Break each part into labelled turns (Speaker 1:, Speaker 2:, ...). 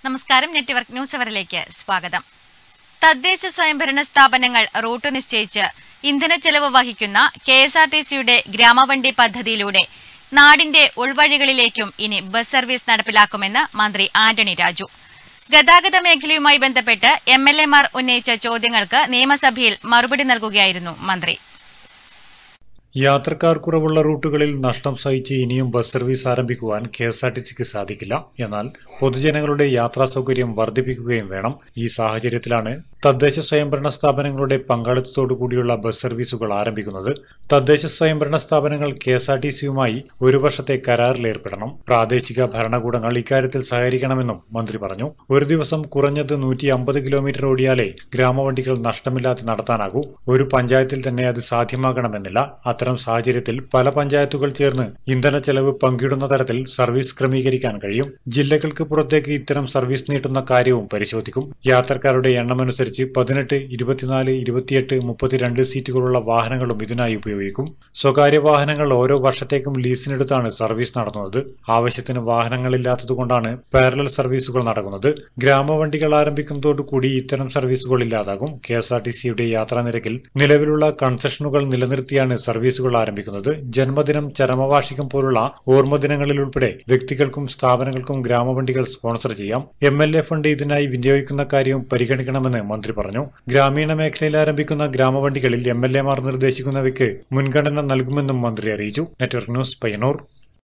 Speaker 1: നമസ്കാരം network news അവറിലേക്ക് സ്വാഗതം തദ്ദേശ സ്വയംഭരണ സ്ഥാപനങ്ങൾ റൂട്ട് നിശ്ചയിച്ച് ഇന്ധന ചെലവ് വഹിക്കുന്ന കെ എസ് ആർ ടി സിയുടെ ഗ്രാമവണ്ടി പദ്ധതിയിലൂടെ നാടിന്റെ ഉൾവഴികളിലേക്കും ഇനി ബസ് സർവീസ് നടപ്പിലാക്കുമെന്ന് മന്ത്രി ആന്റണി രാജു ഗതാഗത മേഖലയുമായി ബന്ധപ്പെട്ട് എം എൽ എമാർ ഉന്നയിച്ച ചോദ്യങ്ങൾക്ക് നിയമസഭയിൽ മറുപടി നൽകുകയായിരുന്നു മന്ത്രി
Speaker 2: യാത്രക്കാർ കുറവുള്ള റൂട്ടുകളിൽ നഷ്ടം സഹിച്ച് ഇനിയും ബസ് സർവീസ് ആരംഭിക്കുവാൻ കെ എസ് ആർ ടി സിക്ക് സാധിക്കില്ല എന്നാൽ പൊതുജനങ്ങളുടെ യാത്രാ സൗകര്യം വർദ്ധിപ്പിക്കുകയും വേണം ഈ സാഹചര്യത്തിലാണ് തദ്ദേശ സ്വയംഭരണ സ്ഥാപനങ്ങളുടെ പങ്കാളിത്തത്തോടു കൂടിയുള്ള ബസ് സർവീസുകൾ ആരംഭിക്കുന്നത് തദ്ദേശ സ്വയംഭരണ സ്ഥാപനങ്ങൾ കെ എസ് ആർ ടി സിയുമായി ഒരു വർഷത്തെ കരാറിലേർപ്പെടണം പ്രാദേശിക ഭരണകൂടങ്ങൾ ഇക്കാര്യത്തിൽ സഹകരിക്കണമെന്നും മന്ത്രി പറഞ്ഞു ഒരു ദിവസം കുറഞ്ഞത് നൂറ്റി അമ്പത് കിലോമീറ്റർ ഓടിയാലേ ഗ്രാമവണ്ടികൾ നഷ്ടമില്ലാതെ നടത്താനാകൂ ഒരു പഞ്ചായത്തിൽ തന്നെ അത് സാധ്യമാകണമെന്നില്ല അത്തരം സാഹചര്യത്തിൽ പല പഞ്ചായത്തുകൾ ചേർന്ന് ഇന്ധന ചെലവ് പങ്കിടുന്ന തരത്തിൽ സർവീസ് ക്രമീകരിക്കാൻ കഴിയും ജില്ലകൾക്ക് പുറത്തേക്ക് ഇത്തരം സർവീസ് നീട്ടുന്ന കാര്യവും പരിശോധിക്കും യാത്രക്കാരുടെ എണ്ണമനുസരിച്ച് പതിനെട്ട് ഇരുപത്തിനാല് ഇരുപത്തിയെട്ട് മുപ്പത്തിരണ്ട് സീറ്റുകളുള്ള വാഹനങ്ങളും ഇതിനായി ഉപയോഗിക്കും സ്വകാര്യ വാഹനങ്ങൾ ഓരോ വർഷത്തേക്കും ലീസിനെടുത്താണ് സർവീസ് നടത്തുന്നത് ആവശ്യത്തിന് വാഹനങ്ങളില്ലാത്തതുകൊണ്ടാണ് പാരലൽ സർവീസുകൾ നടക്കുന്നത് ഗ്രാമവണ്ടികൾ ആരംഭിക്കുന്നതോടുകൂടി ഇത്തരം സർവീസുകൾ ഇല്ലാതാകും കെ എസ് ആർ ടി സിയുടെ യാത്രാ നിരക്കിൽ നിലവിലുള്ള കൺസെഷനുകൾ നിലനിർത്തിയാണ് സർവീസുകൾ ആരംഭിക്കുന്നത് ജന്മദിനം ചരമവാർഷികം പോലുള്ള ഓർമ്മദിനങ്ങളിൽ ഉൾപ്പെടെ വ്യക്തികൾക്കും സ്ഥാപനങ്ങൾക്കും ഗ്രാമവണ്ടികൾ സ്പോൺസർ ചെയ്യാം എം എൽ എ ഫണ്ട് ഇതിനായി വിനിയോഗിക്കുന്ന കാര്യവും പരിഗണിക്കണമെന്ന് മന്ത്രി പറഞ്ഞു ഗ്രാമീണ മേഖലയിൽ ആരംഭിക്കുന്ന ഗ്രാമവണ്ടികളിൽ എം എൽ എമാർ നിർദ്ദേശിക്കുന്നവയ്ക്ക് മുൻഗണന നൽകുമെന്നും മന്ത്രി അറിയിച്ചു നെറ്റ്വർക്ക് ന്യൂസ് പയ്യന്നൂർ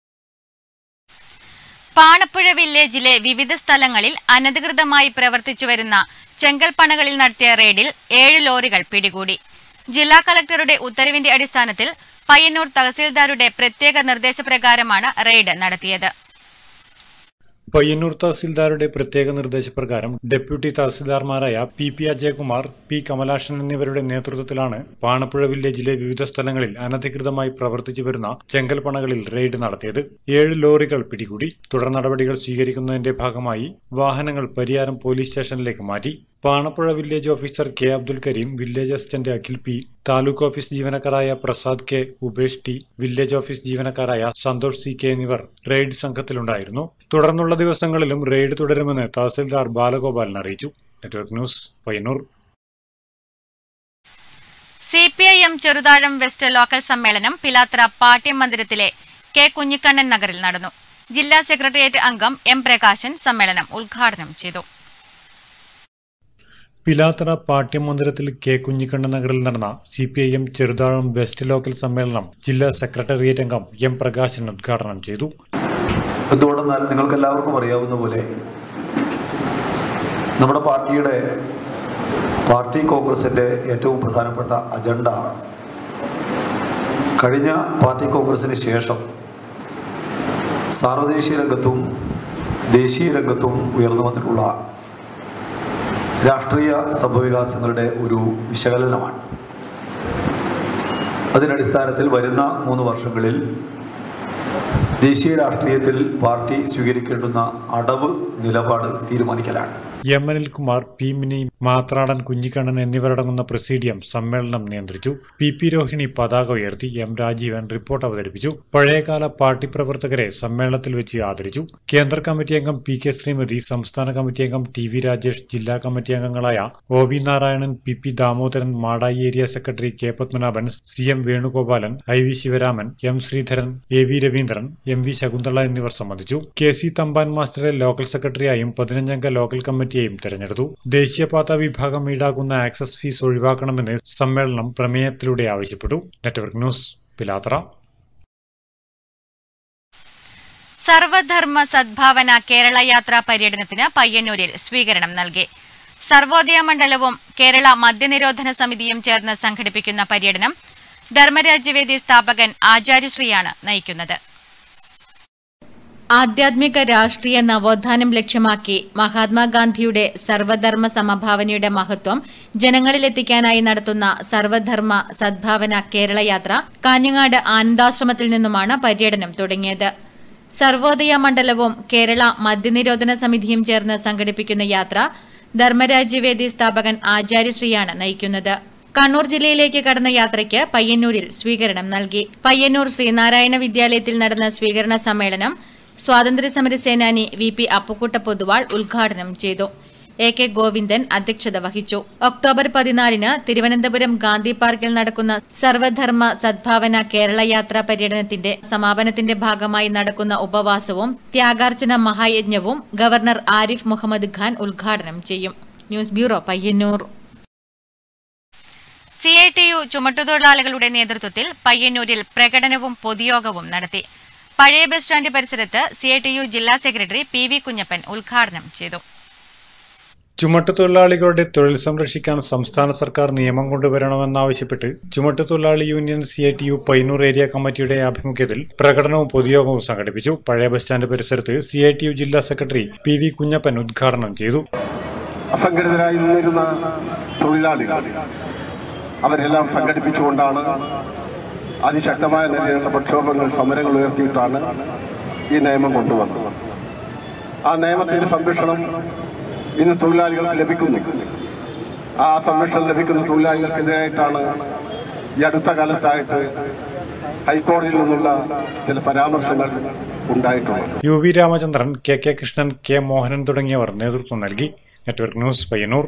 Speaker 1: പാണപ്പുഴ വില്ലേജിലെ വിവിധ സ്ഥലങ്ങളിൽ അനധികൃതമായി പ്രവർത്തിച്ചുവരുന്ന ചെങ്കൽപ്പണകളിൽ നടത്തിയ റെയ്ഡിൽ ഏഴ് ലോറികൾ പിടികൂടി ജില്ലാ കളക്ടറുടെ ഉത്തരവിന്റെ അടിസ്ഥാനത്തിൽ പയ്യന്നൂർ തഹസീൽദാരുടെ പ്രത്യേക നിർദ്ദേശപ്രകാരമാണ് റെയ്ഡ് നടത്തിയത്
Speaker 2: പയ്യന്നൂർ തഹസിൽദാരുടെ പ്രത്യേക നിർദ്ദേശപ്രകാരം ഡെപ്യൂട്ടി തഹസിൽദാർമാരായ P P Ajayakumar P Kamalashan എന്നിവരുടെ നേതൃത്വത്തിലാണ് പാണപ്പുഴ വില്ലേജിലെ വിവിധ സ്ഥലങ്ങളിൽ അനധികൃതമായി പ്രവർത്തിച്ചു വരുന്ന ചെങ്കൽപ്പണകളിൽ റെയ്ഡ് നടത്തിയത് ഏഴ് ലോറികൾ പിടികൂടി തുടർ നടപടികൾ സ്വീകരിക്കുന്നതിന്റെ ഭാഗമായി വാഹനങ്ങൾ പരിയാരം പോലീസ് സ്റ്റേഷനിലേക്ക് മാറ്റി Panappuzha village officer K Abdul Kareem village assistant Akhil P taluk office ജീവനക്കാരായ Prasad K Upesh T village office ജീവനക്കാരായ സന്തോഷ് സി കെ എന്നിവർ റെയ്ഡ് സംഘത്തിലുണ്ടായിരുന്നു തുടർന്നുള്ള ദിവസങ്ങളിലും റെയ്ഡ് തുടരുമെന്ന് തഹസിൽദാർ ബാലഗോപാലൻ അറിയിച്ചു network news Payyanur
Speaker 1: C P I M Cheruthazham west local സമ്മേളനം പിലാത്ര പാട്യം മന്ദിരത്തിലെ കെ കുഞ്ഞിക്കണ്ണൻ നഗറിൽ നടന്നു ജില്ലാ സെക്രട്ടേറിയറ്റ് അംഗം എം പ്രകാശൻ സമ്മേളനം ഉദ്ഘാടനം ചെയ്തു
Speaker 2: പിലാത്തറ പാട്യമന്ദിരത്തിൽ കെ കുഞ്ഞിക്കണ്ണൻ നഗറിൽ നടന്ന C P I M Cheruthazham west local സമ്മേളനം ജില്ലാ സെക്രട്ടേറിയറ്റ് അംഗം എം പ്രകാശൻ ഉദ്ഘാടനം ചെയ്തു
Speaker 3: എന്തുകൊണ്ടെന്നാൽ നിങ്ങൾക്ക് എല്ലാവർക്കും അറിയാവുന്ന പോലെ നമ്മുടെ പാർട്ടിയുടെ പാർട്ടി കോൺഗ്രസിൻ്റെ ഏറ്റവും പ്രധാനപ്പെട്ട അജണ്ട കഴിഞ്ഞ പാർട്ടി കോൺഗ്രസിന് ശേഷം സാർവദേശീയ രംഗത്തും ദേശീയ രംഗത്തും ഉയർന്നു വന്നിട്ടുള്ള രാഷ്ട്രീയ സംഭവവികാസങ്ങളുടെ ഒരു വിശകലനമാണ് അതിനടിസ്ഥാനത്തിൽ വരുന്ന മൂന്ന് വർഷങ്ങളിൽ ദേശീയ രാഷ്ട്രീയത്തിൽ പാർട്ടി സ്വീകരിക്കേണ്ടുന്ന അടവ് നിലപാട് തീരുമാനിക്കലാണ്
Speaker 2: എം അനിൽകുമാർ പി മിനി മാത്രാടൻ കുഞ്ഞിക്കണ്ണൻ എന്നിവരടങ്ങുന്ന പ്രസീഡിയം സമ്മേളനം നിയന്ത്രിച്ചു പി പി രോഹിണി പതാക ഉയർത്തി എം രാജീവൻ റിപ്പോർട്ട് അവതരിപ്പിച്ചു പഴയകാല പാർട്ടി പ്രവർത്തകരെ സമ്മേളനത്തിൽ വെച്ച് ആദരിച്ചു കേന്ദ്ര കമ്മിറ്റി അംഗം പി കെ ശ്രീമതി സംസ്ഥാന കമ്മിറ്റി അംഗം ടി വി രാജേഷ് ജില്ലാ കമ്മിറ്റി അംഗങ്ങളായ O V Narayanan P P Damodaran Madayi area secretary K Padmanabhan C M Venugopalan I V Sivaraman M Sreedharan A V Raveendran M V Shakunthala എന്നിവർ സംബന്ധിച്ചു കെ സി തമ്പാൻ മാസ്റ്ററെ ലോക്കൽ സെക്രട്ടറിയായും പതിനഞ്ചംഗ ലോക്കൽ കമ്മിറ്റിയെയും തെരഞ്ഞെടുത്തു ദേശീയപാത വിഭാഗം ഈടാക്കുന്ന ആക്സസ് ഫീസ് ഒഴിവാക്കണമെന്ന് സമ്മേളനം പ്രമേയത്തിലൂടെ ആവശ്യപ്പെട്ടു നെറ്റ്വർക്ക് ന്യൂസ് പിലാത്ര
Speaker 1: സർവധർമ്മ സദ്ഭാവന കേരള യാത്രാ പര്യടനത്തിന് പയ്യന്നൂരിൽ സ്വീകരണം നൽകി സർവോദയ മണ്ഡലവും കേരള മദ്യനിരോധന സമിതിയും ചേർന്ന് സംഘടിപ്പിക്കുന്ന പര്യടനം ധർമ്മരാജ്യവേദി സ്ഥാപകൻ ആചാര്യശ്രീയാണ് നയിക്കുന്നത് ആധ്യാത്മിക രാഷ്ട്രീയ നവോത്ഥാനം ലക്ഷ്യമാക്കി മഹാത്മാഗാന്ധിയുടെ സർവധർമ്മ സമഭാവനയുടെ മഹത്വം ജനങ്ങളിലെത്തിക്കാനായി നടത്തുന്ന സർവധർമ്മ സദ്ഭാവന കേരള യാത്ര കാഞ്ഞങ്ങാട് ആനന്ദാശ്രമത്തിൽ നിന്നുമാണ് പര്യടനം തുടങ്ങിയത് സർവോദയ മണ്ഡലവും കേരള മദ്യനിരോധന സമിതിയും ചേർന്ന് സംഘടിപ്പിക്കുന്ന യാത്ര ധർമ്മരാജ്യവേദി സ്ഥാപകൻ ആചാര്യശ്രീയാണ് നയിക്കുന്നത് കണ്ണൂർ ജില്ലയിലേക്ക് കടന്ന യാത്രയ്ക്ക് പയ്യന്നൂരിൽ സ്വീകരണം നൽകി പയ്യന്നൂർ ശ്രീനാരായണ വിദ്യാലയത്തിൽ നടന്ന സ്വീകരണ സമ്മേളനം സ്വാതന്ത്ര്യസമര സേനാനി വി പി അപ്പുക്കുട്ട പൊതുവാൾ ഉദ്ഘാടനം ചെയ്തു എ കെ ഗോവിന്ദൻ അധ്യക്ഷത വഹിച്ചു ഒക്ടോബർ പതിനാലിന് തിരുവനന്തപുരം ഗാന്ധി പാർക്കിൽ നടക്കുന്ന സർവധർമ്മ സദ്ഭാവന കേരള യാത്രാ പര്യടനത്തിന്റെ സമാപനത്തിന്റെ ഭാഗമായി നടക്കുന്ന ഉപവാസവും ത്യാഗാർച്ചന മഹായജ്ഞവും ഗവർണർ ആരിഫ് മുഹമ്മദ് ഖാൻ ഉദ്ഘാടനം ചെയ്യും news bureau Payyanur C I T U ചുമട്ടുതൊഴിലാളികളുടെ നേതൃത്വത്തിൽ പയ്യന്നൂരിൽ പ്രകടനവും പൊതുയോഗവും നടത്തി പഴയ ബസ് സ്റ്റാൻഡ് പരിസരത്ത് സി ഐ ടി യു ജില്ലാ സെക്രട്ടറി പി വി കുഞ്ഞപ്പൻ ഉദ്ഘാടനം ചെയ്തു
Speaker 2: ചുമട്ടുതൊഴിലാളികളുടെ തൊഴിൽ സംരക്ഷിക്കാൻ സംസ്ഥാന സർക്കാർ നിയമം കൊണ്ടുവരണമെന്നാവശ്യപ്പെട്ട് ചുമട്ടുതൊഴിലാളി union C I T U Payyanur area കമ്മിറ്റിയുടെ ആഭിമുഖ്യത്തിൽ പ്രകടനവും പൊതുയോഗവും സംഘടിപ്പിച്ചു പഴയ ബസ് സ്റ്റാൻഡ് പരിസരത്ത് സി ഐ ടി യു ജില്ലാ സെക്രട്ടറി പി വി കുഞ്ഞപ്പൻ ഉദ്ഘാടനം ചെയ്തു
Speaker 4: അസംഘടിതരായി നിന്നിരുന്ന തൊഴിലാളികൾ അവരെല്ലാം സംഘടിപ്പിച്ചുകൊണ്ടാണ് അതിശക്തമായ നിലയിലുള്ള പ്രക്ഷോഭങ്ങൾ സമരങ്ങൾ ഉയർത്തിയിട്ടാണ് ഈ നിയമം കൊണ്ടുവന്നത് ആ നിയമത്തിന്റെ സംരക്ഷണം ഇന്ന് തൊഴിലാളികൾക്ക് ലഭിക്കുന്നു ആ സംരക്ഷണം ലഭിക്കുന്ന തൊഴിലാളികൾക്കെതിരായിട്ടാണ് ഈ അടുത്ത കാലത്തായിട്ട് ഹൈക്കോടതിയിൽ നിന്നുള്ള ചില പരാമർശങ്ങൾ ഉണ്ടായിട്ടുള്ളത്
Speaker 2: U V Ramachandran K K Krishnan K Mohanan തുടങ്ങിയവർ നേതൃത്വം നൽകി network news Payyanur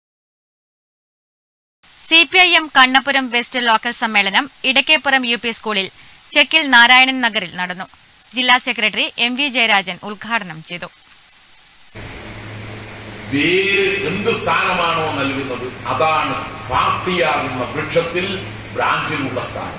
Speaker 1: C P I M Kannapuram west local സമ്മേളനം ഇടക്കേപ്പുറം യു പി സ്കൂളിൽ ചെക്കിൽ നാരായണൻ നഗറിൽ നടന്നു ജില്ലാ സെക്രട്ടറി എം വി ജയരാജൻ ഉദ്ഘാടനം ചെയ്തു
Speaker 5: വേര് എന്ത് സ്ഥാനമാണോ നൽകുന്നത് അതാണ് പാർട്ടിയാകുന്ന വൃക്ഷത്തിൽ ബ്രാഞ്ചിലുള്ള സ്ഥാനം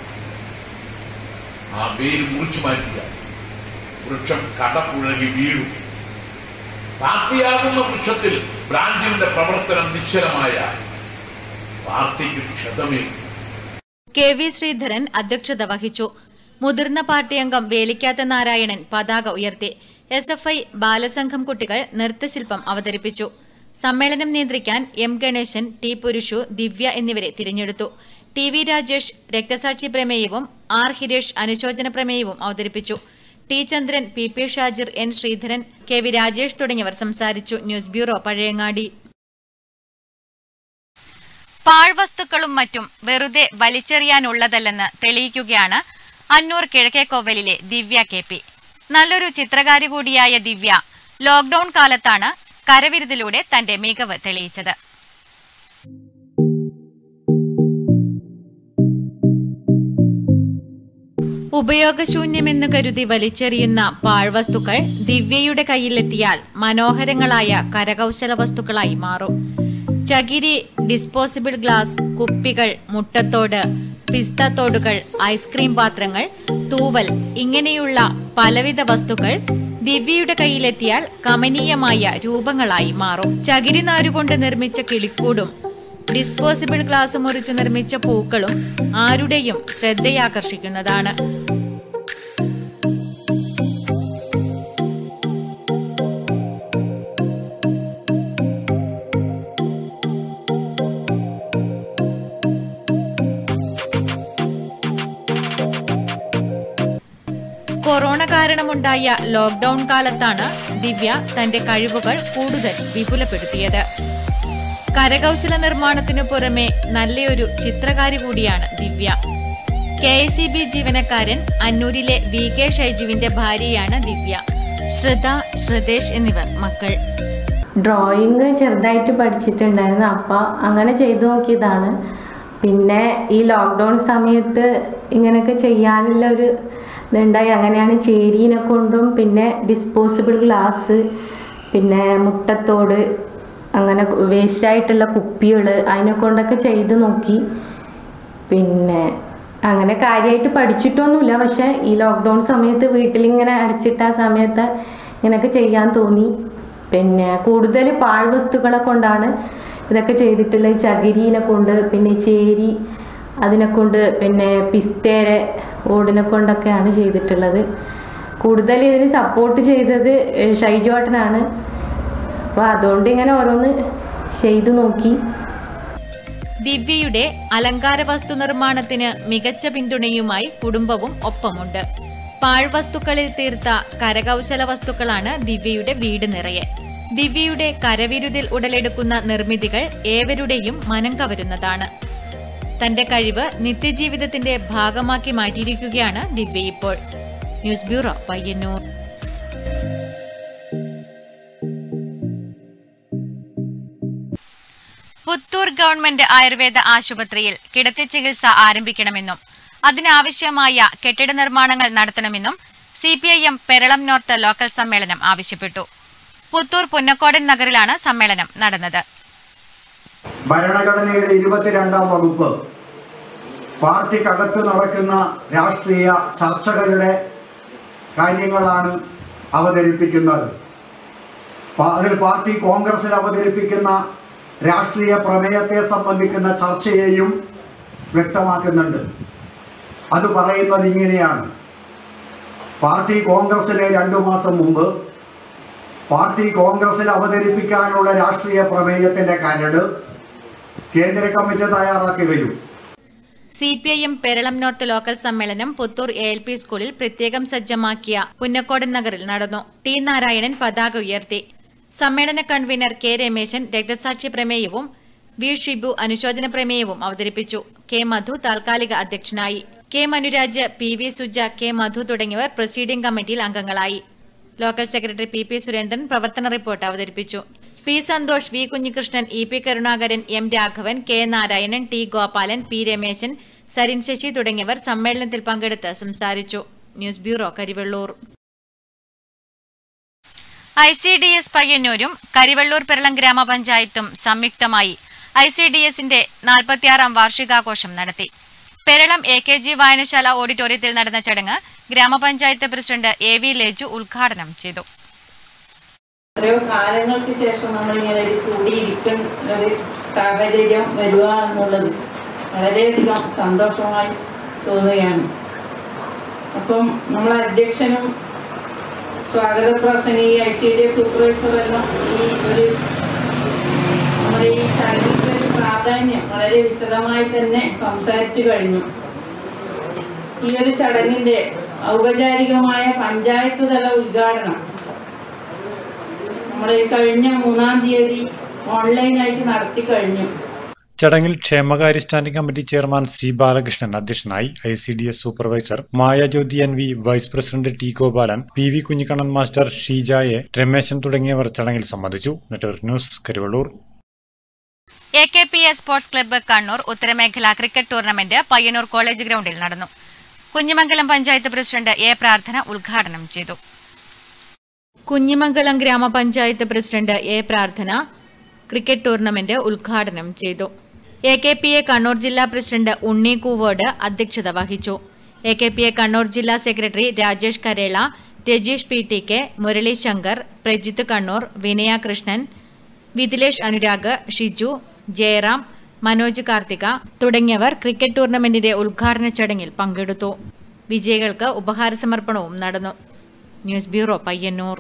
Speaker 5: ആ വേര് മുറിച്ചു മാറ്റുക വൃക്ഷം കടപുഴകി വീഴും പാർട്ടിയാകുന്ന വൃക്ഷത്തിൽ ബ്രാഞ്ചിന്റെ പ്രവർത്തനം നിശ്ചലമായ പാർട്ടിക്ക് ക്ഷതമേകും
Speaker 1: കെ വി ശ്രീധരൻ അധ്യക്ഷത വഹിച്ചു മുതിർന്ന പാർട്ടി അംഗം വേലിക്കാത്ത നാരായണൻ പതാക ഉയർത്തി എസ് എഫ് ഐ ബാലസംഘം കുട്ടികൾ നൃത്തശില്പം അവതരിപ്പിച്ചു സമ്മേളനം നിയന്ത്രിക്കാൻ എം ഗണേശൻ ടി പുരുഷു ദിവ്യ എന്നിവരെ തിരഞ്ഞെടുത്തു ടി വി രാജേഷ് രക്തസാക്ഷി പ്രമേയവും ആർ ഹിരേഷ് അനുശോചന പ്രമേയവും അവതരിപ്പിച്ചു T Chandran P P Shajir N Sreedharan K V Rajesh തുടങ്ങിയവർ സംസാരിച്ചു ന്യൂസ് ബ്യൂറോ പഴയങ്ങാടി പാഴ്വസ്തുക്കളും മറ്റും വെറുതെ വലിച്ചെറിയാനുള്ളതല്ലെന്ന് തെളിയിക്കുകയാണ് അന്നൂർ കിഴക്കേക്കോവലിലെ ദിവ്യ കെ പി നല്ലൊരു ചിത്രകാരി കൂടിയായ ദിവ്യ ലോക്ഡൌൺ കാലത്താണ് കരവിരുതിലൂടെ തന്റെ മികവ് തെളിയിച്ചത് ഉപയോഗശൂന്യമെന്ന് കരുതി വലിച്ചെറിയുന്ന പാഴ്വസ്തുക്കൾ ദിവ്യയുടെ കയ്യിലെത്തിയാൽ മനോഹരങ്ങളായ കരകൗശല വസ്തുക്കളായി മാറും ചകിരി ഡിസ്പോസിബിൾ ഗ്ലാസ് കുപ്പികൾ മുട്ടത്തോട് പിസ്തത്തോടുകൾ ഐസ്ക്രീം പാത്രങ്ങൾ തൂവൽ ഇങ്ങനെയുള്ള പലവിധ വസ്തുക്കൾ ദിവ്യയുടെ കയ്യിലെത്തിയാൽ കമനീയമായ രൂപങ്ങളായി മാറും ചകിരി നാരുകൊണ്ട് നിർമ്മിച്ച കിളിക്കൂടും ഡിസ്പോസിബിൾ ഗ്ലാസ് മുറിച്ച് നിർമ്മിച്ച പൂക്കളും ആരുടെയും ശ്രദ്ധയാകർഷിക്കുന്നതാണ് കൊറോണ കാരണമുണ്ടായ ലോക്ഡൌൺ കാലത്താണ് ദിവ്യ തന്റെ കഴിവുകൾ കൂടുതൽ വിപുലപ്പെടുത്തിയത് കരകൗശല നിർമ്മാണത്തിനു പുറമെ നല്ലൊരു ചിത്രകാരി കൂടിയാണ് Divya K S C B ജീവനക്കാരൻ അന്നൂരിലെ വി കെ ഷൈജുവിന്റെ ഭാര്യയാണ് ദിവ്യ ശ്രദ്ധ ശ്രദേശ് എന്നിവർ മക്കൾ
Speaker 6: ഡ്രോയിങ് ചെറുതായിട്ട് പഠിച്ചിട്ടുണ്ടായിരുന്നു അപ്പോൾ അങ്ങനെ ചെയ്തു നോക്കിയതാണ് പിന്നെ ഈ ലോക്ക്ഡൗൺ സമയത്ത് ഇങ്ങനെയൊക്കെ ചെയ്യാനുള്ള ഒരു ഇതുണ്ടായി അങ്ങനെയാണ് ചേരീനെ കൊണ്ടും പിന്നെ ഡിസ്പോസിബിൾ ഗ്ലാസ് പിന്നെ മുട്ടത്തോട് അങ്ങനെ വേസ്റ്റായിട്ടുള്ള കുപ്പികൾ അതിനെ കൊണ്ടൊക്കെ ചെയ്ത് നോക്കി പിന്നെ അങ്ങനെ കാര്യമായിട്ട് പഠിച്ചിട്ടൊന്നുമില്ല പക്ഷേ ഈ ലോക്ക്ഡൗൺ സമയത്ത് വീട്ടിലിങ്ങനെ അടച്ചിട്ട ആ സമയത്ത് ഇങ്ങനെയൊക്കെ ചെയ്യാൻ തോന്നി പിന്നെ കൂടുതൽ പാഴ്വസ്തുക്കളെ കൊണ്ടാണ് ഇതൊക്കെ ചെയ്തിട്ടുള്ളത് ഈ ചകിരീനെ കൊണ്ട് പിന്നെ ഈ ചേരി അതിനെ കൊണ്ട് പിന്നെ പിസ്തേരെ ഓടിനെ കൊണ്ടൊക്കെയാണ് ചെയ്തിട്ടുള്ളത് കൂടുതൽ ഇതിന് സപ്പോർട്ട് ചെയ്തത് ഏഹ് ഷൈജോട്ടനാണ് അപ്പോൾ അതുകൊണ്ട് ഇങ്ങനെ ഓരോന്ന് ചെയ്തു നോക്കി
Speaker 1: ദിവ്യയുടെ അലങ്കാര വസ്തു നിർമ്മാണത്തിന് മികച്ച പിന്തുണയുമായി കുടുംബവും ഒപ്പമുണ്ട് പാഴ്വസ്തുക്കളിൽ തീർത്ത കരകൗശല വസ്തുക്കളാണ് ദിവ്യയുടെ വീട് നിറയെ ദിവ്യയുടെ കരവിരുതിൽ ഉടലെടുക്കുന്ന നിർമ്മിതികൾ ഏവരുടെയും മനം കവരുന്നതാണ് തന്റെ കഴിവ് നിത്യജീവിതത്തിന്റെ ഭാഗമാക്കി മാറ്റിയിരിക്കുകയാണ് ദിവ്യ ഇപ്പോൾ news bureau Payyanur Puthur government ayurveda ആശുപത്രിയിൽ കിടത്തി ചികിത്സ ആരംഭിക്കണമെന്നും അതിനാവശ്യമായ കെട്ടിട നിർമ്മാണങ്ങൾ നടത്തണമെന്നും C P I M Peralam north local സമ്മേളനം ആവശ്യപ്പെട്ടു പുത്തൂർ പുന്നക്കോടൻ നഗറിലാണ് സമ്മേളനം നടന്നത്
Speaker 7: ഭരണഘടനയുടെ ഇരുപത്തിരണ്ടാം വകുപ്പ് പാർട്ടിക്കകത്ത് നടക്കുന്ന രാഷ്ട്രീയ ചർച്ചകളുടെ കാര്യങ്ങളാണ് അവതരിപ്പിക്കുന്നത് പ- അതിൽ പാർട്ടി കോൺഗ്രസിൽ അവതരിപ്പിക്കുന്ന രാഷ്ട്രീയ പ്രമേയത്തെ സംബന്ധിക്കുന്ന ചർച്ചയെയും വ്യക്തമാക്കുന്നുണ്ട് അത് പറയുന്നത് ഇങ്ങനെയാണ് പാർട്ടി കോൺഗ്രസിലെ രണ്ടു മാസം മുമ്പ് പാർട്ടി കോൺഗ്രസിൽ അവതരിപ്പിക്കാനുള്ള രാഷ്ട്രീയ പ്രമേയത്തിന്റെ കരട് കേന്ദ്ര കമ്മിറ്റി തയ്യാറാക്കി വരും
Speaker 1: C P I M Peralam north local സമ്മേളനം പുത്തൂർ എ എൽ പി സ്കൂളിൽ പ്രത്യേകം സജ്ജമാക്കിയ പുന്നക്കോടൻ നഗറിൽ നടന്നു ടി നാരായണൻ പതാക ഉയർത്തി സമ്മേളന കൺവീനർ കെ രമേശൻ രക്തസാക്ഷി പ്രമേയവും വി ഷിബു അനുശോചന പ്രമേയവും അവതരിപ്പിച്ചു കെ മധു താൽക്കാലിക അധ്യക്ഷനായി K Manuraj P V Suja K Madhu തുടങ്ങിയവർ പ്രൊസീഡിംഗ് കമ്മിറ്റിയിൽ അംഗങ്ങളായി local secretary P P Surendran പ്രവർത്തന റിപ്പോർട്ട് അവതരിപ്പിച്ചു P Santhosh V Kunhikrishnan E P Karunakaran M Raghavan K Narayanan T Gopalan P Rameshan Sarin Sasi തുടങ്ങിയവർ സമ്മേളനത്തിൽ പങ്കെടുത്ത് സംസാരിച്ചു news bureau Karivellur I C D S പയ്യന്നൂരും കരിവെള്ളൂർ പെരളം ഗ്രാമപഞ്ചായത്തും സംയുക്തമായി ഐ സി ഡി എസിന്റെ നാൽപ്പത്തിയാറാം വാർഷികാഘോഷം നടത്തി പെരളം എ കെ ജി വായനശാല ഓഡിറ്റോറിയത്തിൽ നടന്ന ചടങ്ങ് ഗ്രാമപഞ്ചായത്ത് പ്രസിഡന്റ് എ വി ലേജു ഉദ്ഘാടനം ചെയ്തു
Speaker 8: എത്രയോ കാലങ്ങൾക്ക് ശേഷം നമ്മളിങ്ങനെ ഒരു കൂടിയിരിക്കുന്ന ഒരു സാഹചര്യം വരിക എന്നുള്ളത് വളരെയധികം സന്തോഷമായി തോന്നുകയാണ് അപ്പം നമ്മളെ അധ്യക്ഷനും സ്വാഗത പ്രസംഗി ഐ സി ഡി സൂപ്പർവൈസറെല്ലാം ഈ ഒരു നമ്മുടെ ഈ ചടങ്ങിന്റെ ഒരു പ്രാധാന്യം വളരെ വിശദമായി തന്നെ സംസാരിച്ചു കഴിഞ്ഞു ഈ ഒരു ചടങ്ങിന്റെ ഔപചാരികമായ പഞ്ചായത്ത് തല ഉദ്ഘാടനം നമ്മുടെ ഈ കഴിഞ്ഞ മൂന്നാം തീയതി ഓൺലൈനായിട്ട് നടത്തി കഴിഞ്ഞു
Speaker 2: ചടങ്ങിൽ ക്ഷേമകാര്യ standing committee chairman C Balakrishnan അധ്യക്ഷനായി I C D S supervisor Mayajyothi N V vice president T Gopalan P V Kunhikannan master ഷീജായെ രമേശൻ തുടങ്ങിയവർ ചടങ്ങിൽ സംബന്ധിച്ചു network news Karuvallur
Speaker 1: A K P S sports club Kannur ഉത്തരമേഖല ക്രിക്കറ്റ് ടൂർണമെന്റ് പയ്യന്നൂർ കോളേജ് ഗ്രൗണ്ടിൽ നടന്നു കുഞ്ഞിമംഗലം പഞ്ചായത്ത് പ്രസിഡന്റ് എ പ്രാർത്ഥന ഉദ്ഘാടനം ചെയ്തു Kunhimangalam grama panchayat president A Prarthana cricket tournament ഉദ്ഘാടനം ചെയ്തു A K P A Kannur ജില്ലാ പ്രസിഡന്റ് ഉണ്ണി കൂവോട് അധ്യക്ഷത വഹിച്ചു A K P A Kannur ജില്ലാ secretary Rajesh Karela Rajeesh P T K Murali Shankar Prajith Kannur Vinaya Krishnan വിതിലേഷ് Anurag Shiju Jayaram Manoj Karthika തുടങ്ങിയവർ ക്രിക്കറ്റ് ടൂർണമെന്റിന്റെ ഉദ്ഘാടന ചടങ്ങിൽ പങ്കെടുത്തു വിജയികൾക്ക് ഉപഹാര സമർപ്പണവും നടന്നു ന്യൂസ് ബ്യൂറോ പയ്യന്നൂർ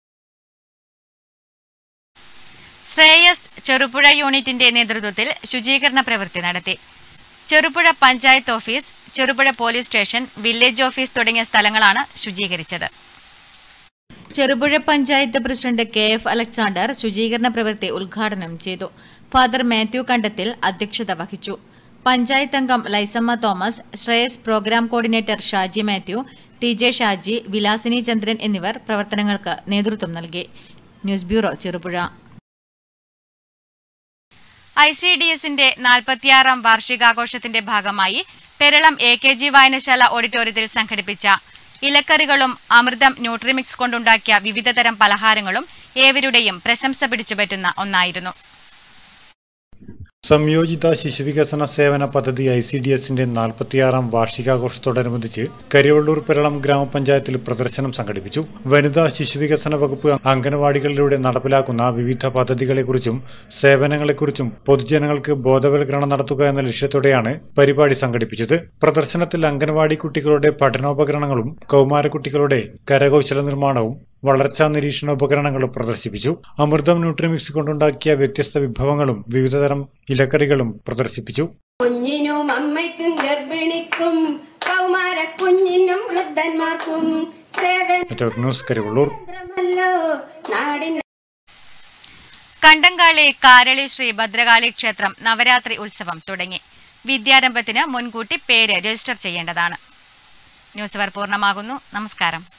Speaker 1: ശ്രേയസ് ചെറുപുഴ യൂണിറ്റിന്റെ നേതൃത്വത്തിൽ ശുചീകരണ പ്രവൃത്തി നടത്തി Cherupuzha panchayat office Cherupuzha police station village office തുടങ്ങിയ സ്ഥലങ്ങളാണ് ശുചീകരിച്ചത് Cherupuzha panchayat president K F Alexander ശുചീകരണ പ്രവൃത്തി ഉദ്ഘാടനം ചെയ്തു ഫാദർ മാത്യു കണ്ടത്തിൽ അധ്യക്ഷത വഹിച്ചു പഞ്ചായത്ത് അംഗം Lisamma Thomas Shreyas program coordinator Shaji Mathew T J Shaji Vilasini Chandran എന്നിവർ പ്രവർത്തനങ്ങൾക്ക് നേതൃത്വം നൽകി news bureau Cherupuzha I C D എസിന്റെ നാൽപ്പത്തിയാറാം വാർഷികാഘോഷത്തിന്റെ ഭാഗമായി പെരളം എ കെ ജി വായനശാല ഓഡിറ്റോറിയത്തിൽ സംഘടിപ്പിച്ച ഇലക്കറികളും അമൃതം ന്യൂട്രിമിക്സ് കൊണ്ടുണ്ടാക്കിയ വിവിധതരം പലഹാരങ്ങളും ഏവരുടെയും പ്രശംസ പിടിച്ചുപറ്റുന്ന ഒന്നായിരുന്നു
Speaker 2: സംയോജിത ശിശുവികസന സേവന പദ്ധതി ഐ സി ഡി എസിന്റെ നാൽപ്പത്തിയാറാം വാർഷികാഘോഷത്തോടനുബന്ധിച്ച് കരിവള്ളൂർ പെരളം ഗ്രാമപഞ്ചായത്തിൽ പ്രദർശനം സംഘടിപ്പിച്ചു വനിതാ ശിശുവികസന വകുപ്പ് അംഗനവാടികളിലൂടെ നടപ്പിലാക്കുന്ന വിവിധ പദ്ധതികളെക്കുറിച്ചും സേവനങ്ങളെക്കുറിച്ചും പൊതുജനങ്ങൾക്ക് ബോധവൽക്കരണം നടത്തുക എന്ന ലക്ഷ്യത്തോടെയാണ് പരിപാടി സംഘടിപ്പിച്ചത് പ്രദർശനത്തിൽ അംഗനവാടി കുട്ടികളുടെ പഠനോപകരണങ്ങളും കൗമാരക്കുട്ടികളുടെ കരകൗശല നിർമ്മാണവും വളർച്ചാ നിരീക്ഷണ ഉപകരണങ്ങളും പ്രദർശിപ്പിച്ചു അമൃതം ന്യൂട്രിമിക്സ് കൊണ്ടുണ്ടാക്കിയ വ്യത്യസ്ത വിഭവങ്ങളും വിവിധതരം ഇലക്കറികളും പ്രദർശിപ്പിച്ചു
Speaker 9: കുഞ്ഞിനും അമ്മയ്ക്കും ഗർഭിണിക്കും കൗമാര കുഞ്ഞിനും വൃദ്ധന്മാർക്കും
Speaker 2: നെറ്റ്വർക്ക് ന്യൂസ് കരിവള്ളൂർ
Speaker 9: സേവനമല്ലോ നാടിൻ
Speaker 1: കണ്ടങ്കാളി കാരളി ശ്രീ ഭദ്രകാളി ക്ഷേത്രം നവരാത്രി ഉത്സവം തുടങ്ങി വിദ്യാരംഭത്തിന് മുൻകൂട്ടി പേര് രജിസ്റ്റർ ചെയ്യേണ്ടതാണ് ന്യൂസ് അവർ പൂർണ്ണമാകുന്നു നമസ്കാരം